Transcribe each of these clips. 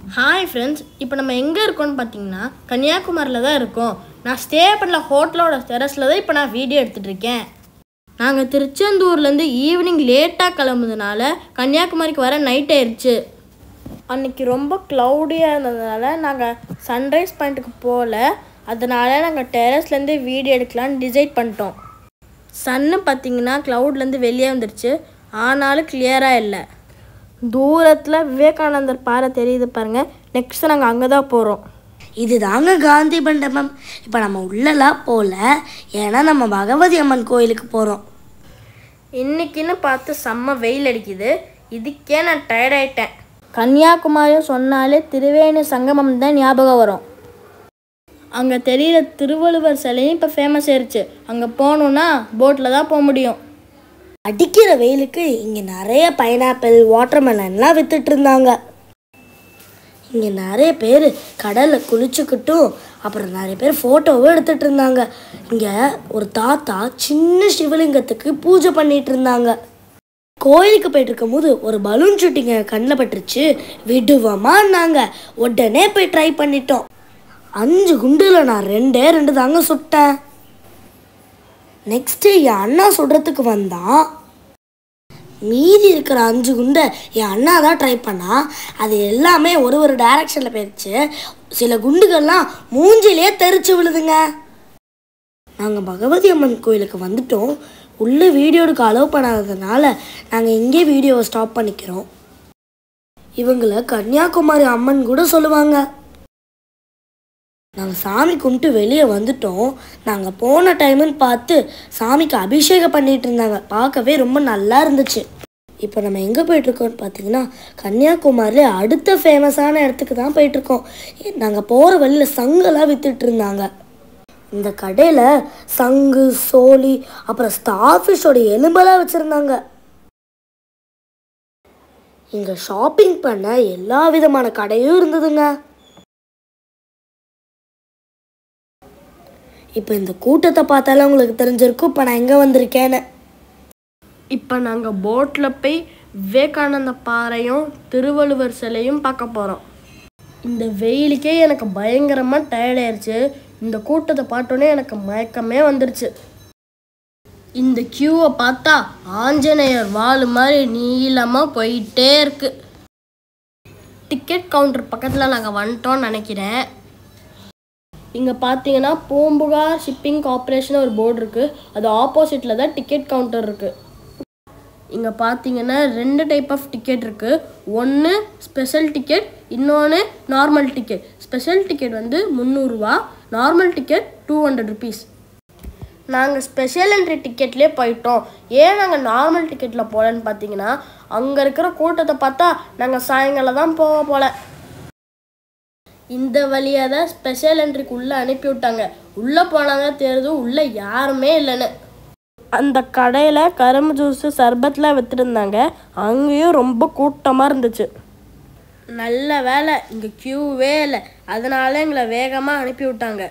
hi friends இப்போ நம்ம எங்கே இருக்கோம்னு பார்த்தீங்கன்னா கன்னியாகுமரியில் தான் இருக்கோம் நான் ஸ்டே பண்ணல ஹோட்டலோட டெரஸில் தான் இப்போ நான் வீடியோ எடுத்துகிட்டு இருக்கேன் நாங்கள் திருச்செந்தூர்லேருந்து ஈவினிங் லேட்டாக கிளம்புறதுனால கன்னியாகுமரிக்கு வர நைட் ஆயிடுச்சு அன்னைக்கு ரொம்ப க்ளவுடியாக இருந்ததுனால நாங்கள் சன்ரைஸ் பாயிண்ட்டுக்கு போகல அதனால நாங்கள் டெரஸ்லேருந்து வீடியோ எடுக்கலான்னு டிசைட் பண்ணிட்டோம் சன்னு பார்த்தீங்கன்னா க்ளவுட்லேருந்து வெளியே வந்துருச்சு ஆனாலும் கிளியராக இல்லை தூரத்தில் விவேகானந்தர் பாறை தெரியுது பாருங்க நெக்ஸ்ட் நாங்கள் அங்கே தான் போகிறோம் இதுதாங்க காந்தி மண்டபம் இப்போ நம்ம உள்ளலாம் போகல ஏன்னா நம்ம பகவதி அம்மன் கோயிலுக்கு போகிறோம் இன்னைக்குன்னு பார்த்து செம்ம வெயில் அடிக்குது இதுக்கே நான் டயர்ட் ஆயிட்டேன் கன்னியாகுமரி சொன்னாலே திருவேணி சங்கமம் தான் ஞாபகம் வரும் அங்கே தெரியிற திருவள்ளுவர் சிலையும் இப்போ ஃபேமஸ் ஆயிருச்சு அங்கே போகணுன்னா போட்டில் தான் போக முடியும் அடிக்கிற வெயிலுக்கு இங்கே நிறைய பைனாப்பிள் வாட்டர்மெலன்லாம் வித்துட்டு இருந்தாங்க இங்கே நிறைய பேர் கடலில் குளிச்சுக்கிட்டும் அப்புறம் நிறைய பேர் ஃபோட்டோவும் எடுத்துட்டு இருந்தாங்க இங்கே ஒரு தாத்தா சின்ன சிவலிங்கத்துக்கு பூஜை பண்ணிட்டு இருந்தாங்க கோயிலுக்கு போயிட்டு இருக்கும்போது ஒரு பலூன் ஷூட்டிங்க கண்ணில் பட்டுருச்சு விடுவமான்னாங்க உடனே போய் ட்ரை பண்ணிட்டோம் அஞ்சு குண்டுல நான் ரெண்டே ரெண்டு தாங்க சுட்டேன் நெக்ஸ்ட்டு என் அண்ணா சுடுறதுக்கு வந்தான் மீதி இருக்கிற அஞ்சு குண்டை என் அண்ணா தான் ட்ரை பண்ணா அது எல்லாமே ஒரு ஒரு டைரக்ஷனில் போயிடுச்சு சில குண்டுகள்லாம் மூஞ்சிலே தெரிச்சு விழுதுங்க நாங்கள் பகவதி அம்மன் கோயிலுக்கு வந்துட்டோம் உள்ளே வீடியோ எடுக்க அலோவ் பண்ணாததுனால நாங்கள் இங்கே வீடியோவை ஸ்டாப் பண்ணிக்கிறோம் இவங்கள கன்னியாகுமரி அம்மன் கூட சொல்லுவாங்க நாங்கள் சாமி கும்பிட்டு வெளியே வந்துட்டோம் நாங்கள் போன டைமுன்னு பார்த்து சாமிக்கு அபிஷேகம் பண்ணிட்டு இருந்தாங்க பார்க்கவே ரொம்ப நல்லா இருந்துச்சு இப்போ நம்ம எங்கே போயிட்டுருக்கோம்னு பார்த்தீங்கன்னா கன்னியாகுமரியில் அடுத்த ஃபேமஸான இடத்துக்கு தான் போயிட்டுருக்கோம் நாங்கள் போகிற வழியில் சங்கெல்லாம் வித்துட்டு இருந்தாங்க இந்த கடையில் சங்கு சோழி அப்புறம் ஸ்டார்ஃபிஷோட எலும்பெல்லாம் வச்சுருந்தாங்க இங்கே ஷாப்பிங் பண்ண எல்லா விதமான கடையும் இருந்ததுங்க இப்போ இந்த கூட்டத்தை பார்த்தாலே உங்களுக்கு தெரிஞ்சிருக்கும் இப்போ நான் எங்கே வந்திருக்கேன்னு இப்போ நாங்கள் போட்டில் போய் விவேகானந்த பாறையும் திருவள்ளுவர் சிலையும் பார்க்க போகிறோம் இந்த வெயிலுக்கே எனக்கு பயங்கரமாக டயர்ட் ஆயிடுச்சு இந்த கூட்டத்தை பார்த்தோன்னே எனக்கு மயக்கமே வந்துருச்சு இந்த கியூவை பார்த்தா ஆஞ்சநேயர் வால் மாதிரி நீளமாக போயிட்டே இருக்கு டிக்கெட் கவுண்டர் பக்கத்தில் நாங்கள் வந்துட்டோம்னு நினைக்கிறேன் இங்கே பார்த்தீங்கன்னா பூம்புகார் ஷிப்பிங் கார்ப்பரேஷன் ஒரு போர்டு இருக்குது அது ஆப்போசிட்டில் தான் டிக்கெட் கவுண்டர் இருக்குது இங்கே பார்த்தீங்கன்னா ரெண்டு டைப் ஆஃப் டிக்கெட் இருக்குது ஒன்று ஸ்பெஷல் டிக்கெட் இன்னொன்று நார்மல் டிக்கெட் ஸ்பெஷல் டிக்கெட் வந்து முந்நூறுரூவா normal ticket two hundred rupees நாங்கள் ஸ்பெஷல் என்ட்ரி டிக்கெட்லேயே போயிட்டோம் ஏன் நாங்கள் நார்மல் டிக்கெட்டில் போகலன்னு பார்த்தீங்கன்னா அங்கே இருக்கிற கூட்டத்தை பார்த்தா நாங்கள் சாயங்காலம் தான் போக போல இந்த வழியாக தான் ஸ்பெஷல் என்ட்ரிக்கு உள்ளே அனுப்பி விட்டாங்க உள்ளே போனாங்க தெரியுது உள்ளே யாருமே இல்லைன்னு அந்த கடையில் கரும்பு ஜூஸு சர்பத்லாம் விற்றுருந்தாங்க அங்கேயும் ரொம்ப கூட்டமாக இருந்துச்சு நல்ல வேலை இங்கே க்யூவே இல்லை அதனால எங்களை வேகமாக அனுப்பி விட்டாங்க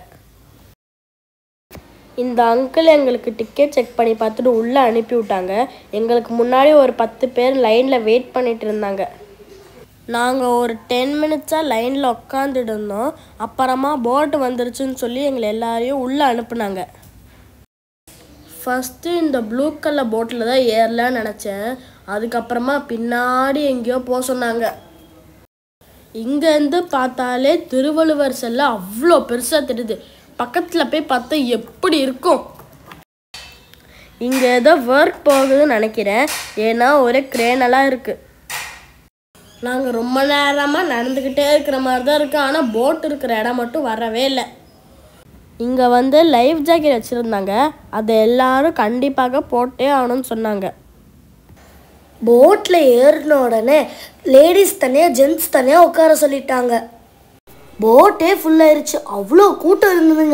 இந்த அங்கிள் எங்களுக்கு டிக்கெட் செக் பண்ணி பார்த்துட்டு உள்ளே அனுப்பி விட்டாங்க எங்களுக்கு முன்னாடி ஒரு பத்து பேர் லைனில் வெயிட் பண்ணிட்டு இருந்தாங்க நாங்கள் ஒரு டென் மினிட்ஸாக லைனில் உட்காந்துட்டு இருந்தோம் அப்புறமா போட்டு வந்துருச்சுன்னு சொல்லி எங்களை எல்லாரையும் உள்ளே அனுப்புனாங்க ஃபஸ்ட்டு இந்த ப்ளூ கலர் போட்டில் தான் ஏறலான்னு நினச்சேன் அதுக்கப்புறமா பின்னாடி எங்கேயோ போக சொன்னாங்க இங்கேருந்து பார்த்தாலே திருவள்ளுவர் செல்ல அவ்வளோ பெருசாக தெரியுது பக்கத்தில் போய் பார்த்தா எப்படி இருக்கும் இங்கே ஏதோ ஒர்க் போகுதுன்னு நினைக்கிறேன் ஏன்னா ஒரே கிரேனெல்லாம் இருக்குது நாங்கள் ரொம்ப நேரமாக நடந்துக்கிட்டே இருக்கிற மாதிரி தான் இருக்குது ஆனால் போட் இருக்கிற இடம் மட்டும் வரவே இல்லை இங்கே வந்து லைஃப் ஜாக்கெட் வச்சுருந்தாங்க அதை எல்லாரும் கண்டிப்பாக போட்டே ஆகணும்னு சொன்னாங்க போட்டில் ஏறின உடனே லேடிஸ் தனியாக ஜென்ட்ஸ் தனியாக உட்கார சொல்லிட்டாங்க போட்டே ஃபுல்லாயிருச்சு அவ்வளோ கூட்டம் இருந்ததுங்க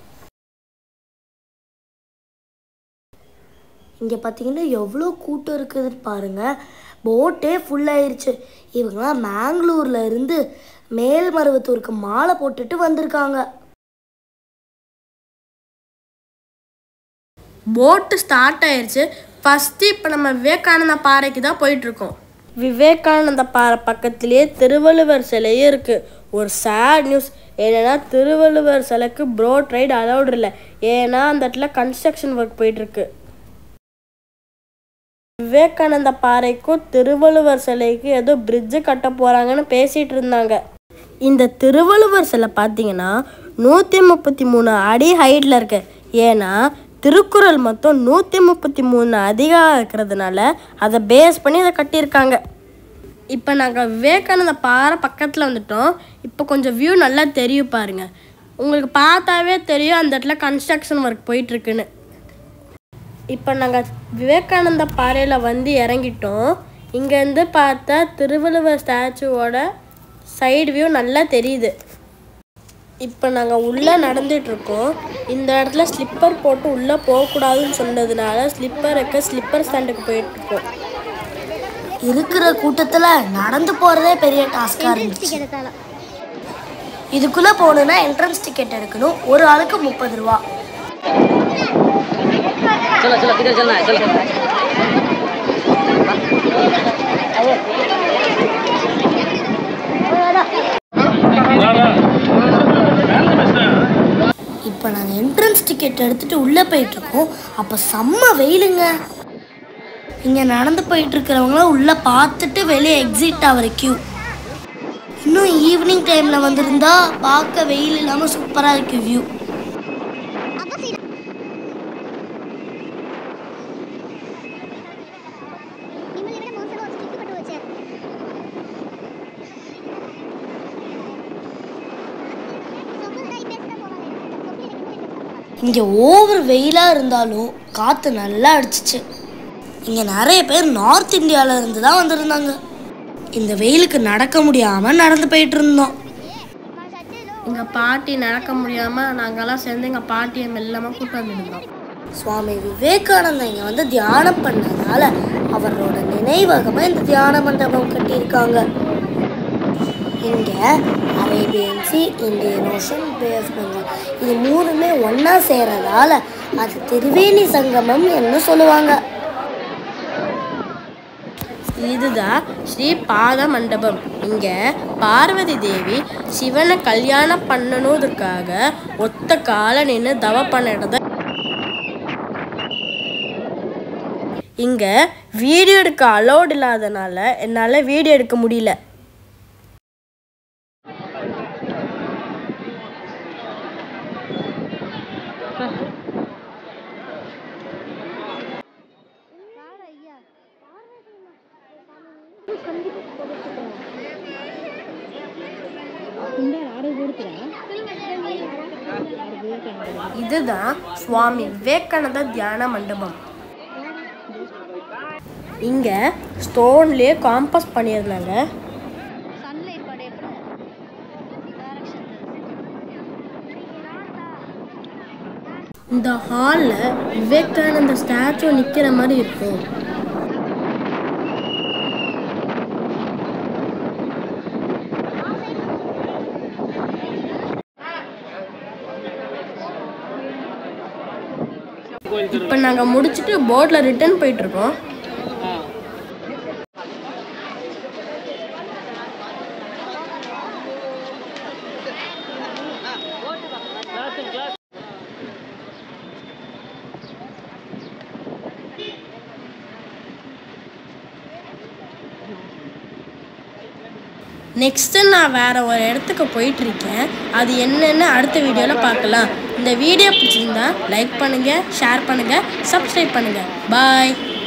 இங்கே பார்த்தீங்கன்னா எவ்வளோ கூட்டம் இருக்குதுன்னு பாருங்க போட்டே ஃபுல்லாயிருச்சு இவங்களாம் மேங்களூரில் இருந்து மேல்மருவத்தூருக்கு மாலை போட்டுட்டு வந்திருக்காங்க போட்டு ஸ்டார்ட் ஆயிருச்சு ஃபஸ்ட்டு இப்போ நம்ம விவேகானந்தா பாறைக்கு தான் போயிட்டுருக்கோம் விவேகானந்த பாறை பக்கத்திலேயே திருவள்ளுவர் சிலையும் இருக்கு ஒரு சேட் நியூஸ் என்னன்னா திருவள்ளுவர் சிலைக்கு ப்ரோட் ரைடு அலௌட் இல்லை ஏன்னா அந்த இடத்துல கன்ஸ்ட்ரக்ஷன் ஒர்க் போயிட்டு இருக்கு விவேகானந்த பாறைக்கும் திருவள்ளுவர் சிலைக்கு ஏதோ பிரிட்ஜு கட்ட போறாங்கன்னு பேசிட்டு இருந்தாங்க இந்த திருவள்ளுவர் சிலை பார்த்தீங்கன்னா நூற்றி முப்பத்தி மூணு அடி ஹைட்டில் இருக்கு ஏன்னா திருக்குறள் மொத்தம் நூற்றி முப்பத்தி மூணு அதிகம் இருக்கிறதுனால அதை பேஸ் பண்ணி அதை கட்டியிருக்காங்க இப்போ நாங்கள் விவேகானந்த பாறை பக்கத்தில் வந்துட்டோம் இப்போ கொஞ்சம் வியூ நல்லா தெரியும் பாருங்க உங்களுக்கு பார்த்தாவே தெரியும் அந்த இடத்துல கன்ஸ்ட்ரக்ஷன் ஒர்க் போயிட்டுருக்குன்னு இப்போ நாங்கள் விவேகானந்த பாறையில் வந்து இறங்கிட்டோம் இங்கேருந்து பார்த்தா திருவள்ளுவர் ஸ்டாச்சுவோட சைடு வியூ நல்லா தெரியுது இப்போ நாங்கள் உள்ளே நடந்துட்டுருக்கோம் இந்த இடத்துல ஸ்லிப்பர் போட்டு உள்ளே போகக்கூடாதுன்னு சொன்னதுனால ஸ்லிப்பர் இருக்க ஸ்லிப்பர் ஸ்டாண்டுக்கு போயிட்டுருக்கோம் இருக்கிற கூட்டத்துல நடந்து போறதே பெரிய டாஸ்கா இருந்துச்சு இதுக்குள்ள போகணும்னா என்ட்ரன்ஸ் டிக்கெட் எடுக்கணும் ஒரு ஆளுக்கு முப்பது ரூபா चलो चलो किधर चलना है चलो இப்போ நாங்கள் என்ட்ரன்ஸ் டிக்கெட் எடுத்துட்டு உள்ளே போயிட்டு இருக்கோம் அப்போ செம்ம வெயிலுங்க இங்கே நடந்து போயிட்டு இருக்கிறவங்களாம் உள்ளே பார்த்துட்டு வெளியே எக்ஸிட் ஆகிற கியூ இன்னும் ஈவினிங் டைமில் வந்திருந்தா பார்க்க வெயில் இல்லாமல் சூப்பராக இருக்கு வியூ ನಿಮ್ಮಲ್ಲಿ ಮೋಸ ಸ್ಟಿಕ್ ಪಟ್ಟು ವಚ್ಚೆ சொப்புகளை பேசிட்டு போவாங்க சொப்புகளை இங்கே ஓவர் வெயிலாக இருந்தாலும் காற்று நல்லா அடிச்சிச்சு இங்கே நிறைய பேர் நார்த் இந்தியாவில் இருந்து தான் வந்திருந்தாங்க இந்த வெயிலுக்கு நடக்க முடியாமல் நடந்து போயிட்டு இருந்தோம் మా చర్చిలో எங்கள் பாட்டி நடக்க முடியாமல் நாங்கெல்லாம் சேர்ந்து எங்கள் பாட்டியை மெல்லமாக கூட்டு வந்துருந்தோம் சுவாமி விவேகானந்தா இங்கே வந்து தியானம் பண்ணதால அவரோட நினைவகமாக இந்த தியான மண்டபம் கட்டியிருக்காங்க இங்கே Arabian sea Indian ocean bay of Bengal இது மூணுமே ஒன்றா சேரதால அது திருவேணி சங்கமம் என்று சொல்லுவாங்க இதுதான் ஸ்ரீ பாத மண்டபம் இங்க பார்வதி தேவி சிவனை கல்யாணம் பண்ணணுன்றதுக்காக ஒத்த கால நின்று தவ பண்ணிடுறத இங்க வீடியோ எடுக்க அலோட் இல்லாதனால என்னால் வீடியோ எடுக்க முடியல இதுதான் சுவாமி விவேகானந்த தியான மண்டபம் இங்க ஸ்டோன்லயே காம்பஸ் பண்ணியிருந்தாங்க సన్లైట్ పడేప్పుడు డైరెక్షన్ இந்த ஹாலில் விவேகானந்த ஸ்டாச்சு நிற்கிற மாதிரி இருக்கும் இப்போ நாங்கள் முடிச்சுட்டு போட்டில் ரிட்டர்ன் போயிட்டு இருக்கோம் நெக்ஸ்ட்டு நான் வேறு ஒரு இடத்துக்கு போயிட்டுருக்கேன் அது என்னென்னு அடுத்த வீடியோவில் பார்க்கலாம் இந்த வீடியோ பிடிச்சிருந்தா லைக் பண்ணுங்கள் ஷேர் பண்ணுங்கள் சப்ஸ்கிரைப் பண்ணுங்கள் பாய்